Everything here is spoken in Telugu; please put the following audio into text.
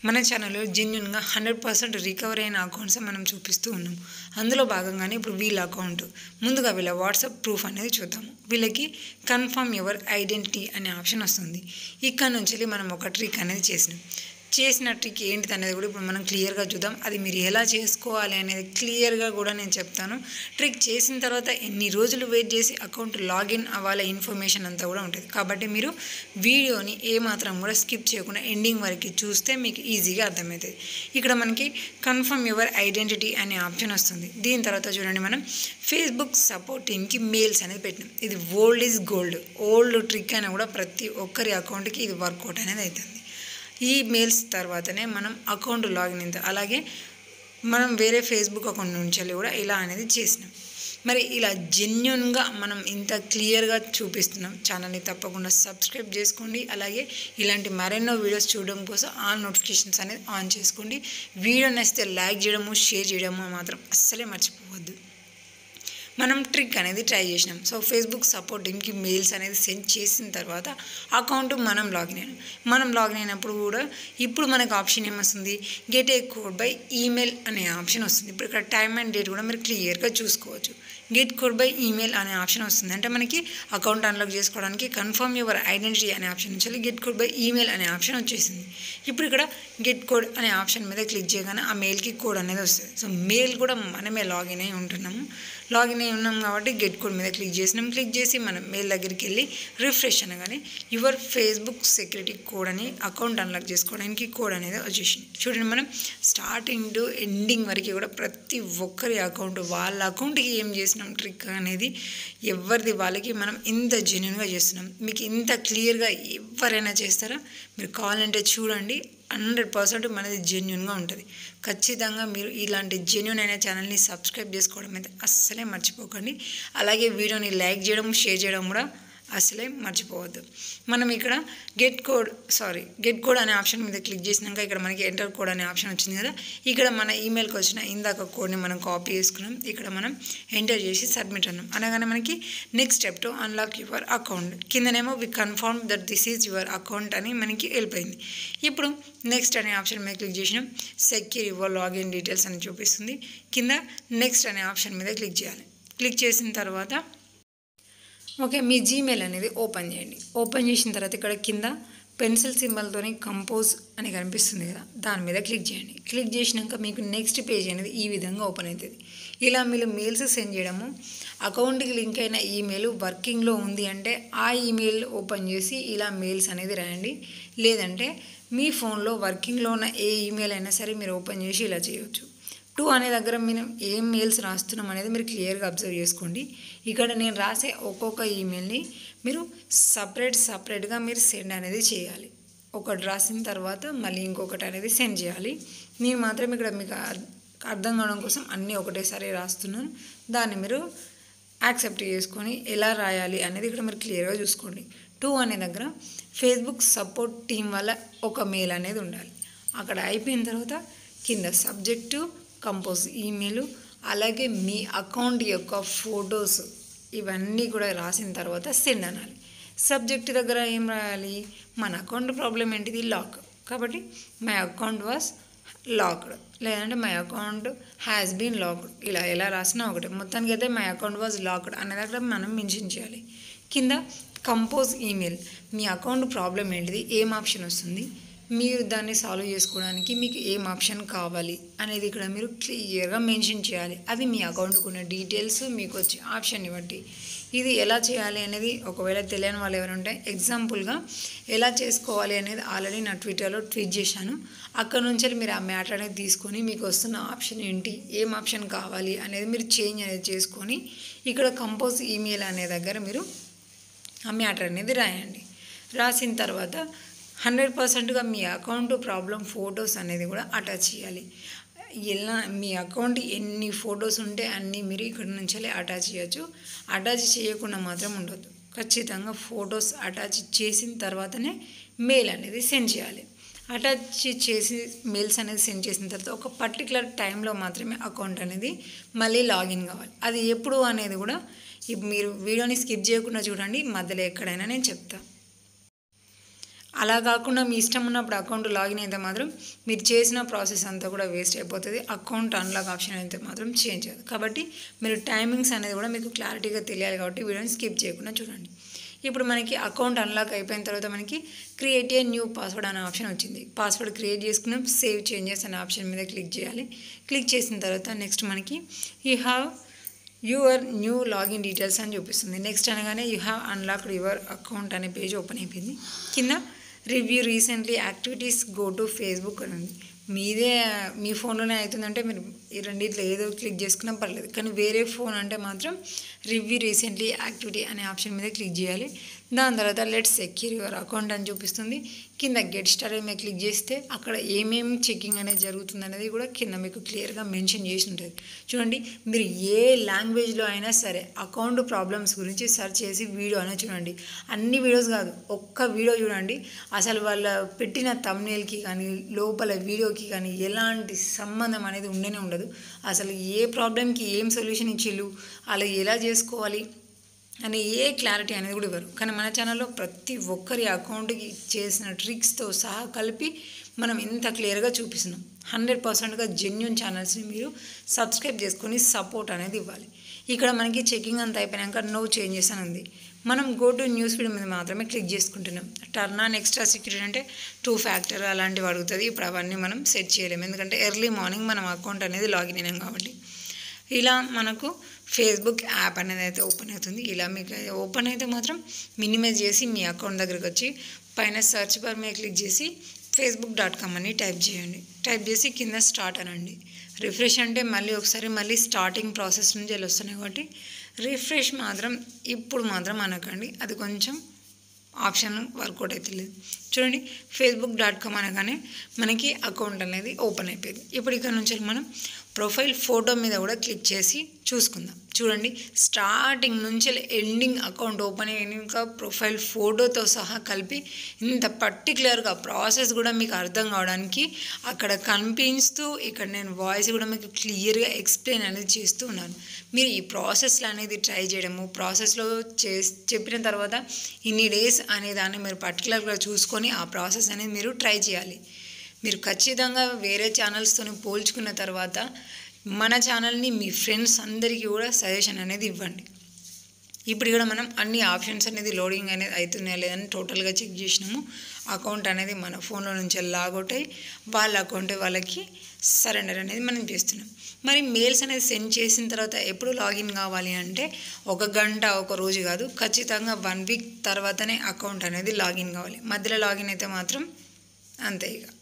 మన ఛానల్లో జెన్యున్గా హండ్రెడ్ పర్సెంట్ రికవరీ అయిన అకౌంట్స్ మనం చూపిస్తూ ఉన్నాం అందులో భాగంగానే ఇప్పుడు వీళ్ళ అకౌంట్ ముందుగా వీళ్ళ వాట్సాప్ ప్రూఫ్ అనేది చూద్దాము వీళ్ళకి కన్ఫర్మ్ యువర్ ఐడెంటిటీ అనే ఆప్షన్ వస్తుంది ఇక్కడ నుంచి మనం ఒక ట్రిక్ అనేది చేసినాం చేసిన ట్రిక్ ఏంటిది అనేది కూడా ఇప్పుడు మనం క్లియర్గా చూద్దాం అది మీరు ఎలా చేసుకోవాలి అనేది క్లియర్గా కూడా నేను చెప్తాను ట్రిక్ చేసిన తర్వాత ఎన్ని రోజులు వెయిట్ చేసి అకౌంట్ లాగిన్ అవ్వాలి ఇన్ఫర్మేషన్ అంతా కూడా ఉంటుంది కాబట్టి మీరు వీడియోని ఏమాత్రం కూడా స్కిప్ చేయకుండా ఎండింగ్ వరకు చూస్తే మీకు ఈజీగా అర్థమవుతుంది ఇక్కడ మనకి కన్ఫర్మ్ యువర్ ఐడెంటిటీ అనే ఆప్షన్ వస్తుంది దీని తర్వాత చూడండి మనం ఫేస్బుక్ సపోర్ట్ టీమ్కి మెయిల్స్ అనేది పెట్టినాం ఇది old is gold old trick అయినా కూడా ప్రతి ఒక్కరి అకౌంట్కి ఇది వర్కౌట్ అనేది అవుతుంది ఈ మెయిల్స్ తర్వాతనే మనం అకౌంట్ లాగిన్ అయింది అలాగే మనం వేరే ఫేస్బుక్ అకౌంట్ నుంచి కూడా ఇలా అనేది చేసినాం మరి ఇలా జెన్యున్గా మనం ఇంత క్లియర్గా చూపిస్తున్నాం ఛానల్ని తప్పకుండా సబ్స్క్రైబ్ చేసుకోండి అలాగే ఇలాంటి మరెన్నో వీడియోస్ చూడడం కోసం ఆల్ నోటిఫికేషన్స్ అనేది ఆన్ చేసుకోండి వీడియో నచ్చితే లైక్ చేయడము షేర్ చేయడము మాత్రం అస్సలే మర్చిపోవద్దు మనం ట్రిక్ అనేది ట్రై చేసినాం సో ఫేస్బుక్ సపోర్ట్ టీమ్కి మెయిల్స్ అనేది సెండ్ చేసిన తర్వాత అకౌంట్ మనం లాగిన్ అయినాం మనం లాగిన్ అయినప్పుడు కూడా ఇప్పుడు మనకు ఆప్షన్ ఏమొస్తుంది get a code by email అనే ఆప్షన్ వస్తుంది ఇప్పుడు ఇక్కడ టైం అండ్ డేట్ కూడా మీరు క్లియర్గా చూసుకోవచ్చు గెట్ కోడ్ బై ఈమెయిల్ అనే ఆప్షన్ వస్తుంది అంటే మనకి అకౌంట్ అన్లాక్ చేసుకోవడానికి కన్ఫర్మ్ యువర్ ఐడెంటిటీ అనే ఆప్షన్ నుంచి గెట్ కోడ్ బై ఈమెయిల్ అనే ఆప్షన్ వచ్చేసింది ఇప్పుడు ఇక్కడ గెట్ కోడ్ అనే ఆప్షన్ మీద క్లిక్ చేయగానే ఆ మెయిల్కి కోడ్ అనేది వస్తుంది సో మెయిల్ కూడా మనమే లాగిన్ అయి ఉంటున్నాము లాగిన్ అయి ఉన్నాం కాబట్టి గెట్ కోడ్ మీద క్లిక్ చేసినాం క్లిక్ చేసి మనం మెయిల్ దగ్గరికి వెళ్ళి రిఫ్రెష్ అనగానే యువర్ ఫేస్బుక్ సెక్యూరిటీ కోడ్ అని అకౌంట్ అన్లాక్ చేసుకోవడానికి కోడ్ అనేది వచ్చేసింది చూడండి మనం స్టార్టింగ్ టు ఎండింగ్ వరకు కూడా ప్రతి ఒక్కరి అకౌంట్ వాళ్ళ అకౌంట్కి ఏం చేసినాం ట్రిక్ అనేది ఎవరిది వాళ్ళకి మనం ఇంత జెన్యున్గా చేస్తున్నాం మీకు ఇంత క్లియర్గా ఎవరైనా చేస్తారా మీరు కావాలంటే చూడండి హండ్రెడ్ పర్సెంట్ మనది జెన్యున్గా ఉంటుంది ఖచ్చితంగా మీరు ఇలాంటి జెన్యున్ అయిన ఛానల్ని సబ్స్క్రైబ్ చేసుకోవడం అయితే అస్సలే మర్చిపోకండి అలాగే వీడియోని లైక్ చేయడం షేర్ చేయడం కూడా అసలే మర్చిపోవద్దు మనం ఇక్కడ get code sorry get code అనే ఆప్షన్ మీద క్లిక్ చేసినాక ఇక్కడ మనకి ఎంటర్ కోడ్ అనే ఆప్షన్ వచ్చింది కదా ఇక్కడ మన ఈమెయిల్కి వచ్చిన ఇందాక కోడ్ని మనం కాపీ చేసుకున్నాం ఇక్కడ మనం ఎంటర్ చేసి సబ్మిట్ అన్నాం అనగానే మనకి next step to unlock your account కిందనేమో we confirm that this is your account అని మనకి వెళ్ళిపోయింది ఇప్పుడు నెక్స్ట్ అనే ఆప్షన్ మీద క్లిక్ చేసినాం సెక్యూర్ యువర్ లాగిన్ డీటెయిల్స్ అని చూపిస్తుంది కింద నెక్స్ట్ అనే ఆప్షన్ మీద క్లిక్ చేయాలి క్లిక్ చేసిన తర్వాత ఓకే మీ జీమెయిల్ అనేది ఓపెన్ చేయండి ఓపెన్ చేసిన తర్వాత ఇక్కడ కింద పెన్సిల్ సింబల్తోని కంపోజ్ అని కనిపిస్తుంది కదా దాని మీద క్లిక్ చేయండి క్లిక్ చేసినాక మీకు నెక్స్ట్ పేజ్ అనేది ఈ విధంగా ఓపెన్ అవుతుంది ఇలా మీరు మెయిల్స్ సెండ్ చేయడము అకౌంట్కి లింక్ అయిన ఈమెయిల్ వర్కింగ్లో ఉంది అంటే ఆ ఈమెయిల్ ఓపెన్ చేసి ఇలా మెయిల్స్ అనేది రాయండి లేదంటే మీ ఫోన్లో వర్కింగ్లో ఉన్న ఏ ఈమెయిల్ అయినా సరే మీరు ఓపెన్ చేసి ఇలా చేయవచ్చు టూ అనే దగ్గర మనం ఏం మెయిల్స్ రాస్తున్నాం అనేది మీరు క్లియర్గా అబ్జర్వ్ చేసుకోండి ఇక్కడ నేను రాసే ఒక్కొక్క ఈమెయిల్ని మీరు సపరేట్ సపరేట్గా మీరు సెండ్ అనేది చేయాలి ఒకటి రాసిన తర్వాత మళ్ళీ ఇంకొకటి అనేది సెండ్ చేయాలి నేను మాత్రం ఇక్కడ మీకు అర్థం కావడం కోసం అన్నీ ఒకటేసారి రాస్తున్నాను దాన్ని మీరు యాక్సెప్ట్ చేసుకొని ఎలా రాయాలి అనేది ఇక్కడ మీరు క్లియర్గా చూసుకోండి టూ అనే దగ్గర ఫేస్బుక్ సపోర్ట్ టీం వల్ల ఒక మెయిల్ అనేది ఉండాలి అక్కడ అయిపోయిన తర్వాత కింద సబ్జెక్టు కంపోజ్ ఈమెయిల్ అలాగే మీ అకౌంట్ యొక్క ఫొటోస్ ఇవన్నీ కూడా రాసిన తర్వాత సెండ్ అనాలి సబ్జెక్ట్ దగ్గర ఏం రాయాలి మన అకౌంట్ ప్రాబ్లం ఏంటిది లాక్ కాబట్టి మై అకౌంట్ వాస్ లాక్డ్ లేదంటే my account has been locked ఇలా ఎలా రాసినా ఒకటే మొత్తానికి అయితే మై అకౌంట్ వాజ్ లాక్డ్ అనే దగ్గర మనం మెన్షన్ చేయాలి కింద కంపోజ్ ఈమెయిల్ మీ అకౌంట్ ప్రాబ్లం ఏంటిది ఏం ఆప్షన్ వస్తుంది మీరు దాన్ని సాల్వ్ చేసుకోవడానికి మీకు ఏం ఆప్షన్ కావాలి అనేది ఇక్కడ మీరు క్లియర్గా మెన్షన్ చేయాలి అది మీ అకౌంట్కి ఉన్న డీటెయిల్స్ మీకు వచ్చే ఆప్షన్ని బట్టి ఇది ఎలా చేయాలి అనేది ఒకవేళ తెలియని వాళ్ళు ఎవరు ఉంటే ఎగ్జాంపుల్గా ఎలా చేసుకోవాలి అనేది ఆల్రెడీ నా ట్విట్టర్లో ట్వీట్ చేశాను అక్కడ నుంచి మీరు ఆ మ్యాటర్ అనేది తీసుకొని మీకు వస్తున్న ఆప్షన్ ఏంటి ఏం ఆప్షన్ కావాలి అనేది మీరు చేంజ్ అనేది చేసుకొని ఇక్కడ కంపోజ్ ఈమెయిల్ అనే దగ్గర మీరు ఆ మ్యాటర్ అనేది రాయండి రాసిన తర్వాత హండ్రెడ్ పర్సెంట్గా మీ అకౌంట్ ప్రాబ్లం ఫొటోస్ అనేది కూడా అటాచ్ చేయాలి ఎలా మీ అకౌంట్ ఎన్ని ఫొటోస్ ఉంటే అన్నీ మీరు ఇక్కడ నుంచి అటాచ్ చేయొచ్చు అటాచ్ చేయకుండా మాత్రం ఉండొద్దు ఖచ్చితంగా ఫొటోస్ అటాచ్ చేసిన తర్వాతనే మెయిల్ అనేది సెండ్ చేయాలి అటాచ్ చేసి మెయిల్స్ అనేది సెండ్ చేసిన తర్వాత ఒక పర్టికులర్ టైంలో మాత్రమే అకౌంట్ అనేది మళ్ళీ లాగిన్ కావాలి అది ఎప్పుడు అనేది కూడా మీరు వీడియోని స్కిప్ చేయకుండా చూడండి మధ్యలో ఎక్కడైనా నేను చెప్తాను అలా కాకుండా మీ ఇష్టం ఉన్నప్పుడు అకౌంట్ లాగిన్ అయితే మాత్రం మీరు చేసిన ప్రాసెస్ అంతా కూడా వేస్ట్ అయిపోతుంది అకౌంట్ అన్లాక్ ఆప్షన్ అయితే మాత్రం చేంజ్ అవ్వదు కాబట్టి మీరు టైమింగ్స్ అనేది కూడా మీకు క్లారిటీగా తెలియాలి కాబట్టి వీడియోని స్కిప్ చేయకుండా చూడండి ఇప్పుడు మనకి అకౌంట్ అన్లాక్ అయిపోయిన తర్వాత మనకి క్రియేట్ ఏ న్యూ పాస్వర్డ్ అనే ఆప్షన్ వచ్చింది పాస్వర్డ్ క్రియేట్ చేసుకున్నాం సేవ్ చేంజెస్ అనే ఆప్షన్ మీద క్లిక్ చేయాలి క్లిక్ చేసిన తర్వాత నెక్స్ట్ మనకి you have your new login details అని చూపిస్తుంది నెక్స్ట్ అనగానే you have unlocked your account అనే పేజ్ ఓపెన్ అయిపోయింది కింద review recently activities go to Facebook అని ఉంది మీదే మీ ఫోన్లోనే అవుతుందంటే మీరు ఈ రెండిట్లో ఏదో క్లిక్ చేసుకున్నా పర్లేదు కానీ వేరే ఫోన్ అంటే మాత్రం రివ్యూ రీసెంట్లీ యాక్టివిటీ అనే ఆప్షన్ మీద క్లిక్ చేయాలి దాని తర్వాత లెట్ సెక్యూర్ యువర్ అకౌంట్ అని చూపిస్తుంది కింద గెట్ స్టార్ మీద క్లిక్ చేస్తే అక్కడ ఏమేమి చెకింగ్ అనేది జరుగుతుంది అనేది కూడా కింద మీకు క్లియర్గా మెన్షన్ చేసి ఉంటుంది చూడండి మీరు ఏ లాంగ్వేజ్లో అయినా సరే అకౌంట్ ప్రాబ్లమ్స్ గురించి సెర్చ్ చేసి వీడియో అనేది చూడండి అన్ని వీడియోస్ కాదు ఒక్క వీడియో చూడండి అసలు వాళ్ళ పెట్టిన తమ్నేల్కి కానీ లోపల వీడియోకి కానీ ఎలాంటి సంబంధం అనేది ఉండనే ఉండదు అసలు ఏ ప్రాబ్లంకి ఏం సొల్యూషన్ ఇచ్చిళ్ళు అలా ఎలా చేసుకోవాలి అని ఏ క్లారిటీ అనేది కూడా ఇవ్వరు కానీ మన ఛానల్లో ప్రతి ఒక్కరి అకౌంట్కి చేసిన ట్రిక్స్తో సహా కలిపి మనం ఇంత క్లియర్గా చూపిస్తున్నాం హండ్రెడ్ పర్సెంట్గా జెన్యున్ ఛానల్స్ని మీరు సబ్స్క్రైబ్ చేసుకొని సపోర్ట్ అనేది ఇవ్వాలి ఇక్కడ మనకి చెకింగ్ అంతా అయిపోయాక నో చేంజెస్ అని ఉంది మనం గో టు న్యూస్ ఫీడ్ మీద మాత్రమే క్లిక్ చేసుకుంటున్నాం టర్న్ ఆన్ ఎక్స్ట్రా సెక్యూరిటీ అంటే టూ ఫ్యాక్టర్ అలాంటివి అడుగుతుంది ఇప్పుడు అవన్నీ మనం సెట్ చేయలేము ఎందుకంటే ఎర్లీ మార్నింగ్ మనం అకౌంట్ అనేది లాగిన్ అయినాం కాబట్టి ఇలా మనకు ఫేస్బుక్ యాప్ అనేది అయితే ఓపెన్ అవుతుంది ఇలా మీకు ఓపెన్ అయితే మాత్రం మినిమైజ్ చేసి మీ అకౌంట్ దగ్గరికి వచ్చి పైన సెర్చ్ బార్ మీద క్లిక్ చేసి ఫేస్బుక్ డాట్ కామ్ అని టైప్ చేయండి టైప్ చేసి కింద స్టార్ట్ అనండి రిఫ్రెష్ అంటే మళ్ళీ ఒకసారి మళ్ళీ స్టార్టింగ్ ప్రాసెస్ నుంచి వెళ్ళి వస్తున్నాయి కాబట్టి రిఫ్రెష్ మాత్రం ఇప్పుడు మాత్రం అనకండి అది కొంచెం ఆప్షన్ వర్కౌట్ అయితే లేదు చూడండి ఫేస్బుక్ డాట్ కామ్ అనగానే మనకి అకౌంట్ అనేది ఓపెన్ అయిపోయింది ఇప్పుడు ఇక్కడ నుంచి మనం ప్రొఫైల్ ఫోటో మీద కూడా క్లిక్ చేసి చూసుకుందాం చూడండి స్టార్టింగ్ నుంచి ఎండింగ్ అకౌంట్ ఓపెన్ అయినాక ప్రొఫైల్ ఫోటోతో సహా కలిపి ఇంత పర్టికులర్గా ప్రాసెస్ కూడా మీకు అర్థం కావడానికి అక్కడ కనిపిస్తూ ఇక్కడ నేను వాయిస్ కూడా మీకు క్లియర్గా ఎక్స్ప్లెయిన్ అనేది చేస్తూ ఉన్నాను మీరు ఈ ప్రాసెస్లో అనేది ట్రై చేయడము ప్రాసెస్లో చే చెప్పిన తర్వాత ఇన్ని డేస్ అనే దాన్ని మీరు పర్టికులర్గా చూసుకొని ఆ ప్రాసెస్ అనేది మీరు ట్రై చేయాలి మీరు ఖచ్చితంగా వేరే ఛానల్స్తో పోల్చుకున్న తర్వాత మన ఛానల్ని మీ ఫ్రెండ్స్ అందరికీ కూడా సజెషన్ అనేది ఇవ్వండి ఇప్పుడు ఇక్కడ మనం అన్ని ఆప్షన్స్ అనేది లోడింగ్ అనేది అవుతున్నాయా లేదని టోటల్గా చెక్ చేసినాము అకౌంట్ అనేది మన ఫోన్లో నుంచి లాగౌట్ అయ్యి వాళ్ళ అకౌంట్ వాళ్ళకి సరెండర్ అనేది మనం చేస్తున్నాం మరి మెయిల్స్ అనేది సెండ్ చేసిన తర్వాత ఎప్పుడు లాగిన్ కావాలి అంటే ఒక గంట ఒక రోజు కాదు ఖచ్చితంగా వన్ వీక్ తర్వాతనే అకౌంట్ అనేది లాగిన్ కావాలి మధ్యలో లాగిన్ అయితే మాత్రం అంతే ఇక